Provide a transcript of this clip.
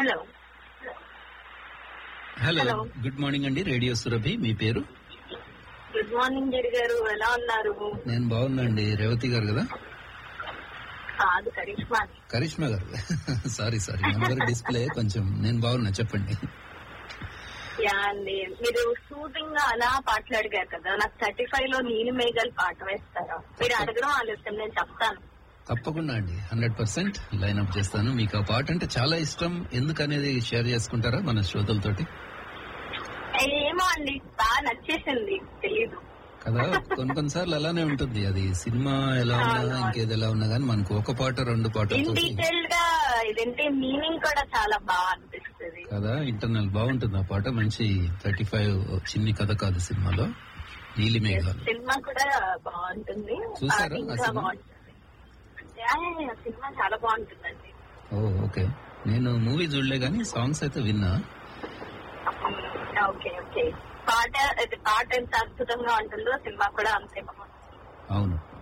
Hello hello Hello. Good morning అండి radio Surabhi మీ పేరు గుడ్ మార్నింగ్ గిరి గారు ఎలా ఉన్నారు నేను బాగున్నా అండి రేవతి గారు కదా కాదు కరిష్మా కరిష్మా గారు సారీ సారీ నెంబర్ డిస్ప్లే కొంచెం నేను బాగున్నా చెప్పండి యా అండి మీరు సూటింగ్ గా అలా పాటలు అడిగారు కదా నాకు థర్టీ ఫైవ్ లో నేను మేఘల్ పాట వేస్తారా మీరు అడగడం ఆలస్యం నేను చెప్తాను తప్పకుండా అండి హండ్రెడ్ పర్సెంట్ లైన్ అప్ చేస్తాను మీకు ఆ పాట అంటే చాలా ఇష్టం ఎందుకనేది షేర్ చేసుకుంటారా మన శ్రోతలతోటి ఏమో అండి బాగా నచ్చేసింది తెలీదు కదా కొన్ని కొన్నిసార్లు అలానే ఉంటుంది అది సినిమా ఎలా ఉన్నా ఇంకేది ఎలా ఉన్నా కానీ మనకు ఒక పాట రెండు ఇన్ పాటలతో డీటెయిల్ గా ఇదంటే మీనింగ్ కూడా చాలా బాగా అనిపిస్తుంది కదా ఇంటర్నల్ బాగుంటుంది ఆ పాట మంచి థర్టీ ఫైవ్ చిన్ని కథ కాదు సినిమాలో నీలి మేఘాలు సినిమా కూడా బాగుంటుంది చూసారా అది ఆ ఇంకా సినిమా? బాగుంటుంది యా, యా, యా, సినిమా చాలా బాగుంటుందండి ఓ ఓకే నేను మూవీ చూడలే కానీ సాంగ్స్ అయితే విన్నా ఓకే ఓకే పాట అది పాట ఎంత అద్భుతంగా ఉంటుందో సినిమా కూడా అంతే బాగుంటుంది అవును